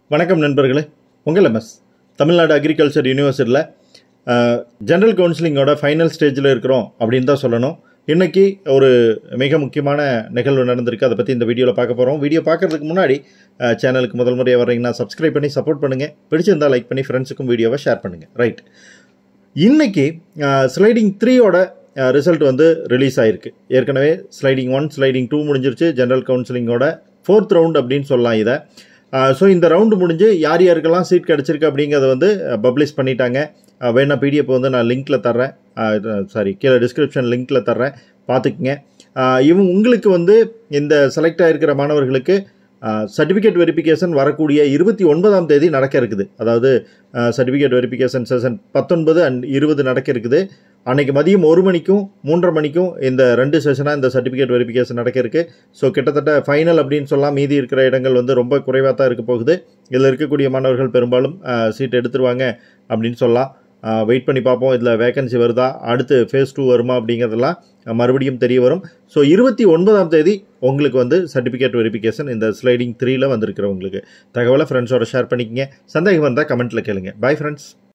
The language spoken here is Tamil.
வணக்கம் நண்பர்களே உங்கள் எம்எஸ் தமிழ்நாடு அக்ரிகல்ச்சர் யூனிவர்சிட்டியில் ஜென்ரல் கவுன்சிலிங்கோட ஃபைனல் ஸ்டேஜில் இருக்கிறோம் அப்படின்னு தான் சொல்லணும் இன்றைக்கி ஒரு மிக முக்கியமான நிகழ்வு நடந்திருக்கு அதை பற்றி இந்த வீடியோவில் பார்க்க போகிறோம் வீடியோ பார்க்குறதுக்கு முன்னாடி அஹ், சேனலுக்கு முதல் முறையாக வர்றீங்கன்னா சப்ஸ்கிரைப் பண்ணி சப்போர்ட் பண்ணுங்கள் பிடிச்சிருந்தால் லைக் பண்ணி ஃப்ரெண்ட்ஸுக்கும் வீடியோவை ஷேர் பண்ணுங்கள் ரைட் இன்னைக்கு ஸ்லைடிங் த்ரீயோட ரிசல்ட் வந்து ரிலீஸ் ஆயிருக்கு ஏற்கனவே ஸ்லைடிங் ஒன் ஸ்லைடிங் டூ முடிஞ்சிருச்சு ஜென்ரல் கவுன்சிலிங்கோட ஃபோர்த் ரவுண்ட் அப்படின்னு சொல்லலாம் இதை ஸோ இந்த ரவுண்டு முடிஞ்சு யார் யாருக்கெல்லாம் சீட் கிடச்சிருக்கு அப்படிங்கிறத வந்து பப்ளிஷ் பண்ணிட்டாங்க அஹ், வேணா பிடிஎஃப் வந்து நான் லிங்க்கில் தர்றேன் சாரி கீழே டிஸ்கிரிப்ஷன் லிங்க்கில் தர்றேன் பார்த்துக்குங்க அஹ், இவங்க உங்களுக்கு வந்து இந்த செலக்ட் ஆகிருக்கிற மாணவர்களுக்கு சர்டிஃபிகேட் வெரிஃபிகேஷன் வரக்கூடிய இருபத்தி ஒன்பதாம் தேதி நடக்க இருக்குது அதாவது சர்டிஃபிகேட் வெரிஃபிகேஷன் செஷன் பத்தொன்பது அண்ட் இருபது நடக்க இருக்குது அன்னைக்கு மதியம் ஒரு மணிக்கும் மூன்றரை மணிக்கும் இந்த ரெண்டு செஷனாக இந்த சர்டிஃபிகேட் வெரிஃபிகேஷன் நடக்க இருக்கு ஸோ கிட்டத்தட்ட ஃபைனல் அப்படின்னு சொல்லலாம் மீதி இருக்கிற இடங்கள் வந்து ரொம்ப குறைவாக தான் இருக்க போகுது இதில் இருக்கக்கூடிய மாணவர்கள் பெரும்பாலும் சீட் எடுத்துருவாங்க அப்படின்னு சொல்லலாம் வெயிட் பண்ணி பார்ப்போம் இதில் வேகன்சி வருதா அடுத்து ஃபேஸ் டூ வருமா அப்படிங்கிறதெல்லாம் அஹ், மறுபடியும் தெரிய வரும் ஸோ இருபத்தி ஒன்பதாம் தேதி உங்களுக்கு வந்து சர்டிஃபிகேட் வெரிஃபிகேஷன் இந்த ஸ்லைடிங் த்ரீல வந்திருக்கிறவங்களுக்கு தகவலை ஃப்ரெண்ட்ஸோட ஷேர் பண்ணிக்கங்க சந்தேகம் வந்தால் கமெண்ட்டில் கேளுங்க பை ஃப்ரெண்ட்ஸ்